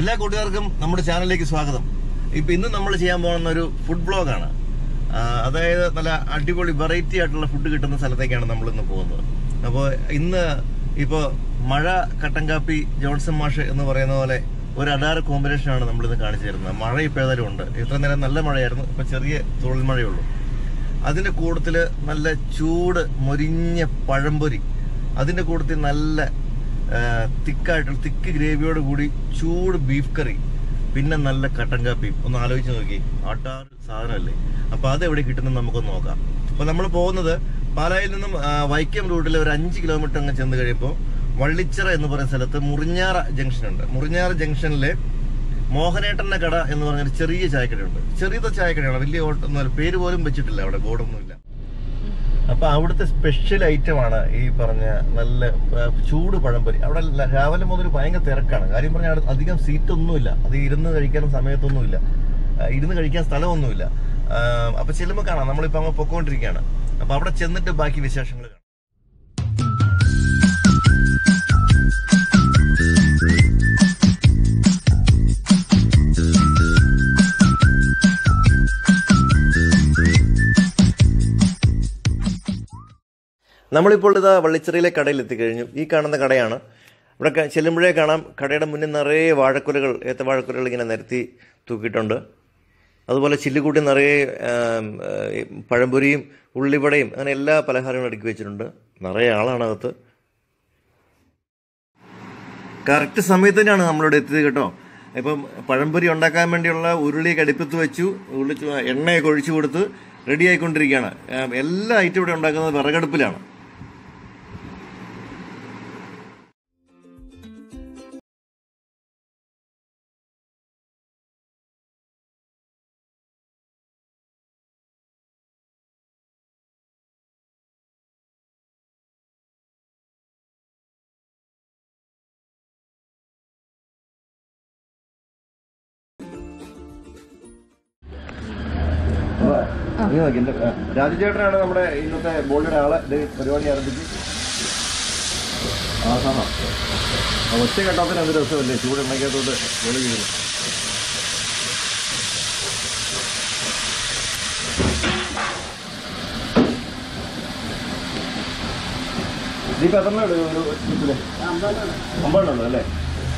എല്ലാ കൂട്ടുകാർക്കും നമ്മുടെ ചാനലിലേക്ക് സ്വാഗതം ഇപ്പൊ ഇന്ന് നമ്മൾ ചെയ്യാൻ പോകുന്ന ഒരു ഫുഡ് ബ്ലോഗാണ് അതായത് നല്ല അടിപൊളി വെറൈറ്റി ആയിട്ടുള്ള ഫുഡ് കിട്ടുന്ന സ്ഥലത്തേക്കാണ് നമ്മൾ ഇന്ന് പോകുന്നത് അപ്പോൾ ഇന്ന് ഇപ്പോൾ മഴ കട്ടൻ കാപ്പി ജോൺസൺ മാഷ് എന്ന് പറയുന്ന പോലെ ഒരു അടാറ് കോമ്പിനേഷനാണ് നമ്മൾ ഇന്ന് കാണിച്ചു തരുന്നത് മഴ ഇപ്പോൾ ഏതായാലും ഉണ്ട് ഇത്ര നേരം നല്ല മഴയായിരുന്നു ഇപ്പൊ ചെറിയ തുള്ളൽ മഴയുള്ളൂ അതിന്റെ കൂട്ടത്തിൽ നല്ല ചൂട് മൊരിഞ്ഞ പഴംപൊരി അതിന്റെ കൂട്ടത്തിൽ നല്ല തിക്കായിട്ടുള്ള തിക്ക് ഗ്രേവിയോട് കൂടി ചൂട് ബീഫ് കറി പിന്നെ നല്ല കട്ടൻ കാപ്പിയും ഒന്ന് ആലോചിച്ച് നോക്കി അടാറ് സാധനമല്ലേ അപ്പൊ അത് എവിടെ കിട്ടുന്നത് നമുക്കൊന്ന് നോക്കാം അപ്പൊ നമ്മൾ പോകുന്നത് പാലായിൽ നിന്നും ആ, വൈക്കം റൂട്ടിൽ ഒരു അഞ്ച് കിലോമീറ്റർ അങ്ങ് ചെന്ന് കഴിയുമ്പോൾ വള്ളിച്ചിറ എന്ന് പറയുന്ന സ്ഥലത്ത് മുറിഞ്ഞാറ ജംഗ്ഷൻ ഉണ്ട് മുറിഞ്ഞാറ ജംഗ്ഷനിലെ മോഹനേട്ടന്റെ കട എന്ന് പറഞ്ഞൊരു ചെറിയ ചായക്കടയുണ്ട് ചെറിയ ചായക്കടയാണ് വലിയ ഓട്ടൊന്നും പേര് പോലും വെച്ചിട്ടില്ല അവിടെ ബോർഡൊന്നുമില്ല അപ്പൊ അവിടുത്തെ സ്പെഷ്യൽ ഐറ്റം ആണ് ഈ പറഞ്ഞ നല്ല ആ, ചൂട് പഴംപൊരി അവിടെ ല- രാവിലെ മുതൽ ഭയങ്കര തിരക്കാണ് കാര്യം പറഞ്ഞാൽ അവിടെ അധികം സീറ്റ് ഒന്നുമില്ല അത് ഇരുന്ന് കഴിക്കാനും സമയത്തൊന്നുമില്ല ആ, ഇരുന്ന് കഴിക്കാൻ സ്ഥലമൊന്നുമില്ല ആ, അപ്പൊ ചെല്ലുമ്പോൾ കാണാം നമ്മളിപ്പോ അങ്ങ് പൊക്കോണ്ടിരിക്കുകയാണ് അപ്പൊ അവിടെ ചെന്നിട്ട് ബാക്കി വിശേഷങ്ങൾ കാണാം നമ്മളിപ്പോൾ ഇതാ വള്ളിച്ചിറയിലെ കടയിൽ എത്തിക്കഴിഞ്ഞു ഈ കാണുന്ന കടയാണ് ഇവിടെ ക- ചെല്ലുമ്പോഴേ കാണാം കടയുടെ മുന്നിൽ നിറയെ വാഴക്കുലകൾ ഏത്ത വാഴക്കുലകൾ ഇങ്ങനെ നിരത്തി തൂക്കിയിട്ടുണ്ട് അതുപോലെ ചില്ലുകൂട്ടി നിറയെ ആം, ഏ, പഴംപൊരിയും ഉള്ളിവടയും അങ്ങനെ എല്ലാ പലഹാരങ്ങളും അടുക്കി വെച്ചിട്ടുണ്ട് നിറയെ ആളാണ് അകത്ത് കറക്റ്റ് സമയത്ത് തന്നെയാണ് നമ്മളിവിടെ എത്തിയത് കേട്ടോ ഇപ്പം പഴംപൊരി ഉണ്ടാക്കാൻ വേണ്ടിയുള്ള ഉരുളിയൊക്കെ അടുപ്പത്ത് വെച്ചു ഉരുളി ചു- എണ്ണയൊക്കെ ഒഴിച്ചു കൊടുത്ത് റെഡി ആയിക്കൊണ്ടിരിക്കുകയാണ് ആം, എല്ലാ ഐറ്റം ഇവിടെ ഉണ്ടാക്കുന്നത് വിറകടുപ്പിലാണ് നീ നോക്കി എന്റെ രാജുചേട്ടനാണ് നമ്മുടെ ഇന്നത്തെ ബോളിയുടെ ആള് ഇത് പരിപാടി ആരംഭിച്ച് ആഹാ ആ ഒറ്റ കെട്ടാത്തിന് എന്ത് രസമല്ലേ ചൂട് എണ്ണയ്ക്കകത്തോട്ട് ബോളി ചെയ്തു ഇതിപ്പോ എത്ര ഒരു ഇതില് അമ്പതെണ്ണം ഉള്ളു അല്ലേ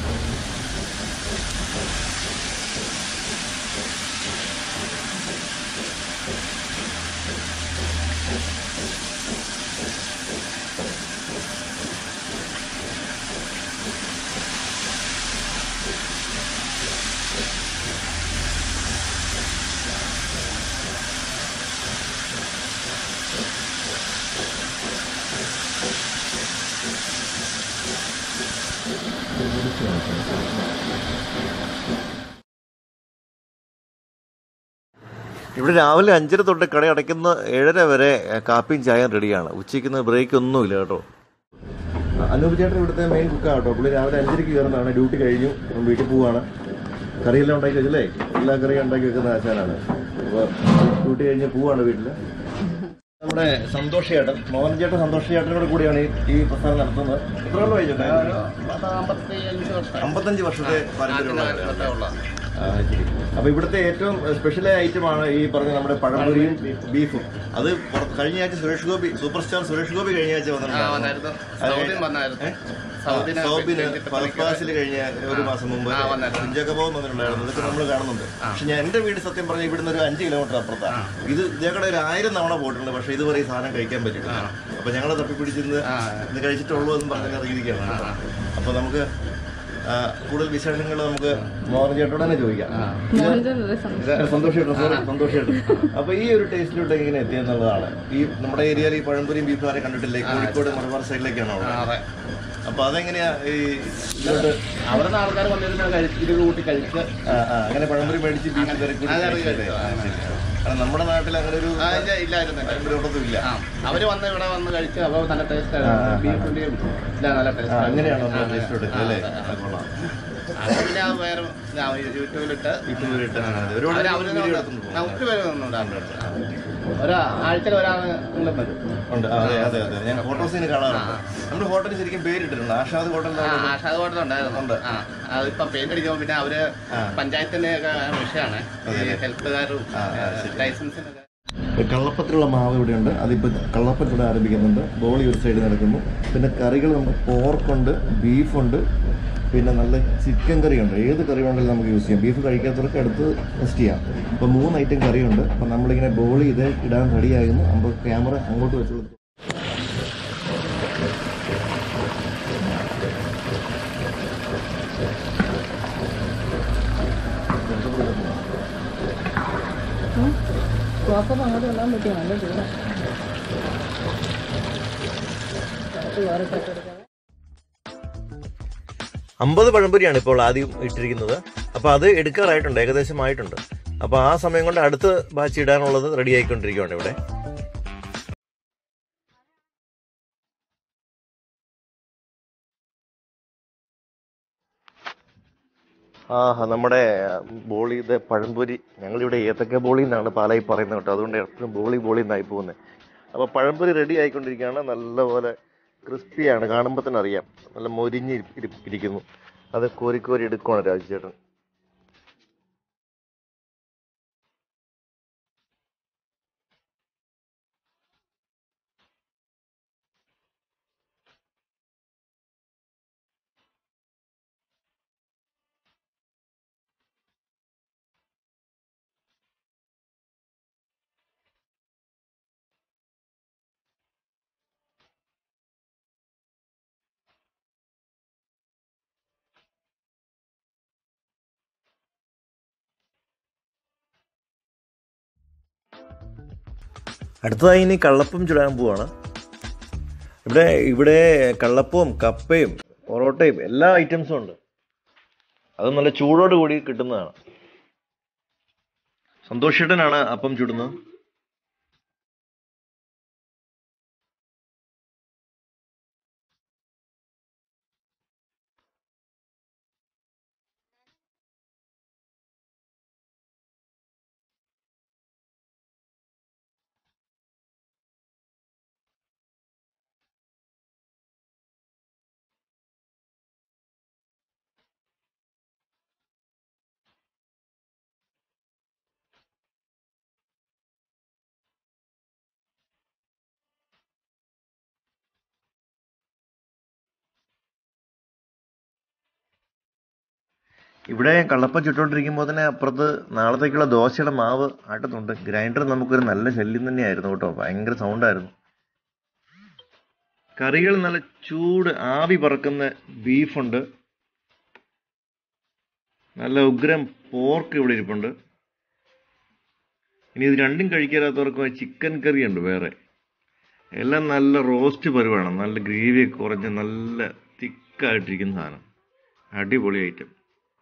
ഇവിടെ രാവിലെ അഞ്ചര തൊട്ട് കട അടയ്ക്കുന്ന ഏഴര വരെ ഏഹ്, കാപ്പിയും ചായയും റെഡിയാണ് ഉച്ചയ്ക്ക് ബ്രേക്ക് ഒന്നുമില്ല കേട്ടോ അനൂപ് ചേട്ടൻ ഇവിടുത്തെ മെയിൻ കുക്കാണ് കേട്ടോ പുള്ളി രാവിലെ അഞ്ചരയ്ക്ക് കയറുന്നതാണ് ഡ്യൂട്ടി കഴിഞ്ഞു അപ്പം വീട്ടിൽ പോവാണ് കറിയെല്ലാം ഉണ്ടാക്കി വെച്ചല്ലേ എല്ലാ കറിയും ഉണ്ടാക്കി വെക്കുന്ന ആശാനാണ് അപ്പോൾ ഡ്യൂട്ടി കഴിഞ്ഞ് പോവാണ് വീട്ടിൽ നമ്മുടെ സന്തോഷ് ചേട്ടൻ മോഹൻ ചേട്ടൻ സന്തോഷ് ചേട്ടനോട് കൂടിയാണ് ഈ- ഈ പ്രസ്ഥാനം നടത്തുന്നത് എത്ര കൊല്ലമായി ചേട്ടാ അമ്പത്തഞ്ച് വർഷത്തെ പാരമ്പര്യമുള്ള കടയാണ്. ആ, ശരി. അപ്പൊ ഇവിടുത്തെ ഏറ്റവും സ്പെഷ്യൽ ഐറ്റം ആണ് ഈ പറഞ്ഞ നമ്മുടെ പഴംപൊരിയും ബീഫും അത് പുറത്ത് കഴിഞ്ഞ ആഴ്ച സുരേഷ് ഗോപി സൂപ്പർ സ്റ്റാർ സുരേഷ് ഗോപി കഴിഞ്ഞ ആഴ്ച വന്നായിരുന്നു. വന്നിട്ടുണ്ടായിരുന്നു സൗദിൻ വന്നായിരുന്നു. സൗദിന് സൗബിന് വേണ്ടിയിട്ട് ഫസ്റ്റ് ക്ലാസ്സിൽ കഴിഞ്ഞ ഒരു മാസം മുമ്പ് ആ, വന്നായിരുന്നു. കുഞ്ചക്കബോധം വന്നിട്ടുണ്ടായിരുന്നു ഇതൊക്കെ നമ്മൾ കാണുന്നുണ്ട് പക്ഷെ ഞാൻ എന്റെ വീട് സത്യം പറഞ്ഞാൽ ഇവിടുന്ന് ഒരു അഞ്ച് കിലോമീറ്റർ അപ്പുറത്താണ് ഇത് ഇതേക്കടെ ഒരു ആയിരം തവണ പോയിട്ടുണ്ട് പക്ഷെ ഇതുവരെ ഈ സാധനം കഴിക്കാൻ പറ്റില്ല അപ്പൊ ഞങ്ങളെ തപ്പിപ്പിടിച്ചിന്ന് ആ. ഇത് കഴിച്ചിട്ടുള്ളൂ എന്ന് പറഞ്ഞ രീതിക്കാണ് അപ്പൊ നമുക്ക് ആ, കൂടുതൽ വിശേഷങ്ങൾ നമുക്ക് മോഹൻ ചേട്ടനോട് തന്നെ ചോദിക്കാം സന്തോഷമായിട്ടും സോറി സന്തോഷമായിട്ടും അപ്പൊ ഈ ഒരു ടേസ്റ്റിലോട്ട് എങ്ങനെ എത്തിയെന്നുള്ളതാണ് ഈ നമ്മുടെ ഏരിയയിൽ ഈ പഴംപൊരിയും ബീഫ് ആരെ കണ്ടിട്ടില്ലേ കോഴിക്കോട് മലബാർ സൈഡിലേക്കാണോ അവിടെ അതെ അപ്പൊ അതെങ്ങനെയാ ഈ ഇതിലോട്ട് അവിടെ നിന്ന് ആൾക്കാർ വന്നിരുന്ന കഴിച്ച് ഇത് കൂട്ടി കഴിച്ച് ആ, ആ, അങ്ങനെ പഴംപൊരി മേടിച്ച് ബീഫ് കറി കൂടി അതെ, അതെ, കഴിച്ചല്ലേ? അതെ. ആ, ശരി. കാരണം നമ്മുടെ നാട്ടിൽ അങ്ങനെ ഒരു ആ, ഇല്ല, ഇല്ലായിരുന്നു പഴംപൊരി ഒട്ടത്തും ഇല്ല ആ അവര് വന്ന് ഇവിടെ വന്ന് കഴിച്ച് അപ്പോൾ നല്ല ടേസ്റ്റ് ആ, ആ, ആ. ബീഫിന്റെയും ഇല്ല നല്ല ആ, ടേസ്റ്റ് അങ്ങനെയാണോ നമ്മൾ ടേസ്റ്റ് എടുക്കുന്നത് അല്ലേ ആ, കൊള്ളാം അത് പിന്നെ ആ വേറെ ഇതാ, യൂട്യൂബിലിട്ട് യൂട്യൂബിലിട്ട് അങ്ങനെ അത്. ഒരുപാട് അവര് അവര് വീഡിയോ എടുത്തുണ്ട് ആ, ഒത്തിരി പേര് വന്നിട്ടുണ്ട് ഒരാഴ്ചയിൽ ഒരാളെങ്കിലും വരും ഉണ്ട് ആ, അതെ അതെ അതെ ഞാൻ ഫോട്ടോസിന് കാണാറുണ്ട് നമ്മുടെ ഹോട്ടലിൽ ശരിക്കും പേരിട്ടിട്ടുണ്ട് ആഷാദ് ഹോട്ടൽ ആ ആഷാദ് ഹോട്ടൽ ഉണ്ടായിരുന്നു ഉണ്ട്. ആ അതിപ്പം പെയിന്റ് അടിക്കുമ്പോൾ പിന്നെ അവര് ആ. പഞ്ചായത്തിന്റെ ഒക്കെ വിഷയമാണ് അതെ, ഈ അതെ. ഹെൽത്തുകാരും ആ, ആ, ശരി. ലൈസൻസിനൊക്കെ കള്ളപ്പത്തിലുള്ള മാവ് ഇവിടെയുണ്ട് അതിപ്പോൾ കള്ളപ്പത്തിൽ ഇവിടെ ആരംഭിക്കുന്നുണ്ട് ബോളി ഒരു സൈഡ് നടക്കുന്നു പിന്നെ കറികൾ നമുക്ക് പോർക്കുണ്ട് ബീഫുണ്ട് പിന്നെ നല്ല ചിക്കൻ കറിയുണ്ട് ഏത് കറി വേണമെങ്കിലും നമുക്ക് യൂസ് ചെയ്യാം ബീഫ് കഴിക്കാത്തവർക്ക് അടുത്ത് ടെസ്റ്റ് ചെയ്യാം അപ്പോൾ മൂന്ന് ഐറ്റം കറിയുണ്ട് അപ്പോൾ നമ്മളിങ്ങനെ ബോളി ഇത് ഇടാൻ റെഡിയാകുന്നു അപ്പോൾ ക്യാമറ അങ്ങോട്ട് വെച്ചുള്ളത് കുഴപ്പമൊന്നും അങ്ങോട്ട് കൊണ്ടാൻ പറ്റിയ നല്ല ചൂടാ കുറച്ച് വേറെ ചട്ടെടുക്കാം അമ്പത് പഴംപൊരിയാണ് ഇപ്പോൾ ആദ്യം ഇട്ടിരിക്കുന്നത് അപ്പോൾ അത് എടുക്കാറായിട്ടുണ്ട് ഏകദേശം ആയിട്ടുണ്ട് അപ്പോൾ ആ സമയം കൊണ്ട് അടുത്ത ബാച്ച് ഇടാനുള്ളത് റെഡി ആയിക്കൊണ്ടിരിക്കുകയാണ് ഇവിടെ ആ നമ്മുടെ ബോളി ഇത് പഴംപൊരി ഞങ്ങളിവിടെ ഏത്തക്ക ബോളി എന്നാണ് പാലായി പറയുന്നത് കേട്ടോ അതുകൊണ്ട് എപ്പോഴും ബോളി ബോളി എന്നായി പോകുന്നത് അപ്പോൾ പഴംപൊരി റെഡി ആയിക്കൊണ്ടിരിക്കുകയാണ് നല്ലപോലെ ക്രിസ്പിയാണ് കാണുമ്പോൾ തന്നെ അറിയാം നല്ല മൊരിഞ്ഞ് ഇരി- ഇരി- ഇരിക്കുന്നു അത് കോരി കോരി എടുക്കുവാണ് രാജുചേട്ടൻ അടുത്തതായി ഇനി കള്ളപ്പം ചുടാൻ പോവാണ് ഇവിടെ ഇവിടെ കള്ളപ്പവും കപ്പയും പൊറോട്ടയും എല്ലാ ഐറ്റംസും ഉണ്ട് അത് നല്ല ചൂടോട് കൂടി കിട്ടുന്നതാണ് സന്തോഷേട്ടനാണ് അപ്പം ചുടുന്നത് ഇവിടെ കള്ളപ്പം ചുട്ടോണ്ടിരിക്കുമ്പോൾ തന്നെ അപ്പുറത്ത് നാളത്തേക്കുള്ള ദോശയുടെ മാവ് ആട്ടുന്നുണ്ട് ഗ്രൈൻഡർ നമുക്കൊരു നല്ല ശല്യം തന്നെയായിരുന്നു കേട്ടോ ഭയങ്കര സൗണ്ടായിരുന്നു കറികൾ നല്ല ചൂട് ആവി പറക്കുന്ന ബീഫുണ്ട് നല്ല ഉഗ്രം പോർക്ക് ഇവിടെ ഇരിപ്പുണ്ട് ഇനി ഇത് രണ്ടും കഴിക്കാത്തവർക്ക് ചിക്കൻ കറി ഉണ്ട് വേറെ എല്ലാം നല്ല റോസ്റ്റ് പരുവാണ് നല്ല ഗ്രേവി ഒക്കെ കുറഞ്ഞ് നല്ല തിക്കായിട്ടിരിക്കുന്ന സാധനം അടിപൊളി ഐറ്റം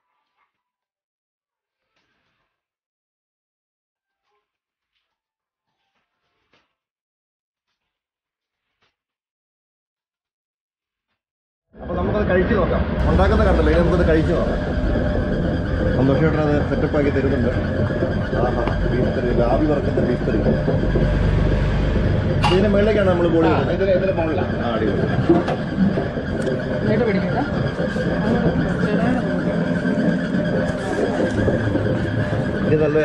അപ്പൊ നമുക്കത് കഴിച്ചു നോക്കാം ഉണ്ടാക്കുന്ന കണ്ടല്ലോ ഇനി നമുക്കത് കഴിച്ചു നോക്കാം സന്തോഷമായിട്ട് അത് സെറ്റപ്പ് ആക്കി തരുന്നുണ്ട് ആഹാ ബീഫ് കറി ആവി വറക്കുന്ന ബീഫ് കറി ഇതിന്റെ മുകളിലേക്കാണ് നമ്മൾ ബോളി ഇടുന്നത്. ഇതിന് ഇതിന് മുകളിലാണ് ആ അടിപൊളി ഇങ്ങോട്ട് പിടിക്കണ്ട ഇത് നല്ല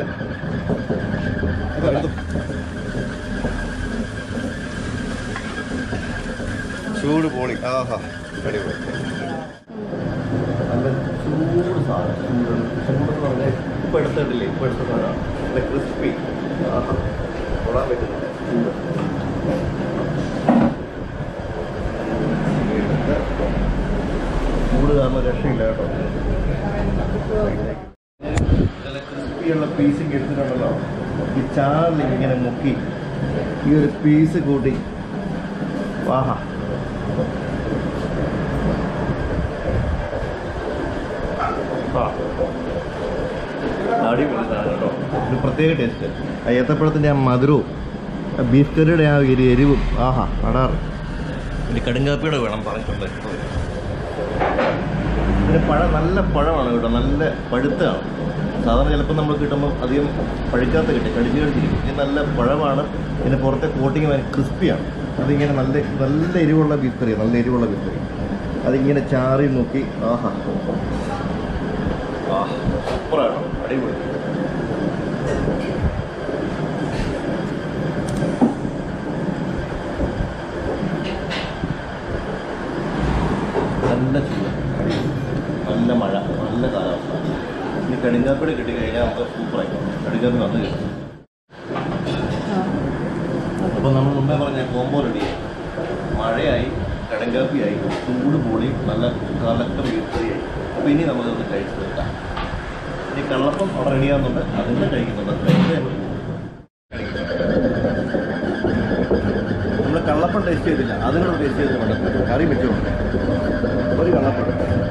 ചൂട് പോളി ആഹാ അടിപൊളി നല്ല ചൂട് സാധനം ചൂട് ചൂടെന്ന് പറഞ്ഞാൽ ഇപ്പം എടുത്തിട്ടില്ലേ ഇപ്പം എടുത്ത സാധനം നല്ല ക്രിസ്പി ആഹാ തൊടാൻ പറ്റുന്നില്ല ചൂട് എടുത്ത് ചൂട് കാരണം രക്ഷയില്ല കേട്ടോ നല്ല ക്രിസ്പിയുള്ള പീസിങ് എടുത്തിട്ടുണ്ടല്ലോ ഈ ചാറിൽ ഇങ്ങനെ മുക്കി ഈ ഒരു പീസ് കൂട്ടി വാഹാ ആ. അടിപൊളി സാധനം കേട്ടോ ഒരു പ്രത്യേക ടേസ്റ്റ് ആ ഏത്തപ്പഴത്തിൻ്റെ ആ മധുരവും ആ ബീഫ് കറിയുടെ ആ ഒരു എരിവും ആഹാ അടാറ് ഒരു കടുങ്കാപ്പിയുടെ വേണം പറഞ്ഞിട്ടുണ്ട് ഇത് പിന്നെ പഴം നല്ല പഴമാണ് കേട്ടോ നല്ല പഴുത്താണ് സാധാരണ ചിലപ്പോൾ നമ്മൾ കിട്ടുമ്പോൾ അധികം പഴുക്കാത്ത കിട്ടി കടിച്ച് കടിച്ചിരിക്കും ഇത് നല്ല പഴമാണ് പിന്നെ പുറത്തെ കോട്ടിങ് ഭയങ്കര ക്രിസ്പിയാണ് അതിങ്ങനെ നല്ല നല്ല എരിവുള്ള ബീഫ് കറി നല്ല എരിവുള്ള ബീഫ് കറി അതിങ്ങനെ ചാറി നോക്കി ആഹാ ആ സൂപ്പറാണ് അടിപൊളി നല്ല ചൂട് നല്ല മഴ നല്ല കാലാവസ്ഥ ഇനി കടുങ്കാപ്പിടി കിട്ടിക്കഴിഞ്ഞാൽ നമുക്ക് സൂപ്പറായി കടുങ്കാപ്പി വന്ന് കിട്ടും അപ്പോൾ നമ്മൾ മുമ്പേ പറഞ്ഞ കോമ്പോ റെഡിയായി മഴയായി കടങ്കാപ്പിയായി ചൂട് പൊളി നല്ല കലക്ക വീഴ്ചയായി അപ്പോൾ ഇനി നമുക്കൊന്ന് കഴിച്ച് തീർക്കാം ഇനി കള്ളപ്പം അവിടെ റെഡിയാകുന്നുണ്ട് അതിൻ്റെ കഴിക്കുന്നുണ്ട് കഴിച്ച് നമ്മൾ പോകും. നമ്മൾ കള്ളപ്പം ടേസ്റ്റ് ചെയ്തില്ല അതിനോട് ടേസ്റ്റ് ചെയ്തിട്ടുണ്ട് കറി വെച്ചുകൊണ്ട് ഒരു കള്ളപ്പം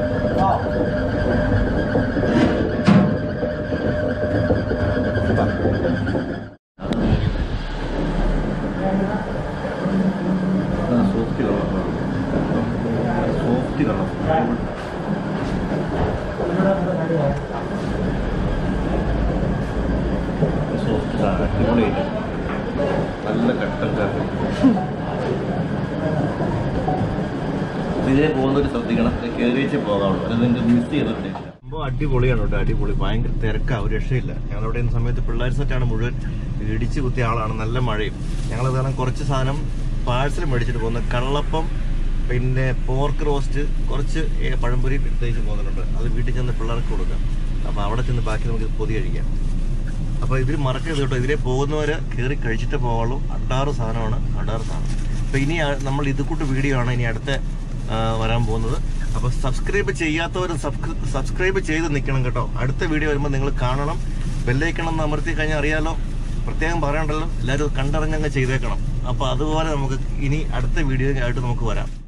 സോഫ്റ്റ് കള്ളപ്പം സോഫ്റ്റ് കള്ളപ്പം സോഫ്റ്റ് സാധനം അടിപൊളിയായിട്ട് നല്ല കട്ടൻ കാപ്പി ഇതിനെ പോകുന്നവർ ശ്രദ്ധിക്കണം കയറിയേച്ച് പോകാവുള്ളൂ അത് നിങ്ങൾക്ക് മിസ് ചെയ്തിട്ടുണ്ട് സംഭവം അടിപൊളിയാണ് കേട്ടോ അടിപൊളി ഭയങ്കര തിരക്കാ ഒരു രക്ഷയില്ല ഞങ്ങൾ അവിടെ ഇരുന്ന സമയത്ത് പിള്ളേർ സെറ്റാണ് മുഴുവൻ ഇടിച്ച് കുത്തിയ ആളാണ് നല്ല മഴയും ഞങ്ങൾ കാരണം കുറച്ച് സാധനം പാഴ്സൽ മേടിച്ചിട്ട് പോകുന്ന കള്ളപ്പം പിന്നെ പോർക്ക് റോസ്റ്റ് കുറച്ച് ഏ, പഴംപൊരി എടുത്തേച്ച് പോകുന്നുണ്ട് അത് വീട്ടിൽ ചെന്ന് പിള്ളേർക്ക് കൊടുക്കാം അപ്പോൾ അവിടെ ചെന്ന് ബാക്കി നമുക്ക് പൊതി കഴിക്കാം അപ്പോൾ ഇതിൽ മറക്കരുത് കേട്ടോ ഇതിലെ പോകുന്നവര് കയറി കഴിച്ചിട്ട് പോവുള്ളൂ അടാറ് സാധനമാണ് അടാറ് സാധനം അപ്പോൾ ഇനി ആ- നമ്മൾ ഇത് കൂട്ട് വീഡിയോ ആണ് ഇനി അടുത്ത ആ, വരാൻ പോകുന്നത് അപ്പോൾ സബ്സ്ക്രൈബ് ചെയ്യാത്തവരും സബ്സ്ക്രൈബ് ചെയ്ത് നിൽക്കണം കേട്ടോ അടുത്ത വീഡിയോ വരുമ്പോൾ നിങ്ങൾ കാണണം ബെല്ലൈക്കണം എന്ന് അമർത്തി കഴിഞ്ഞാൽ അറിയാലോ പ്രത്യേകം പറയണ്ടല്ലോ എല്ലാവരും കണ്ടറിഞ്ഞങ്ങ് ചെയ്തേക്കണം അപ്പോൾ അതുപോലെ നമുക്ക് ഇനി അടുത്ത വീഡിയോ ആയിട്ട് നമുക്ക് വരാം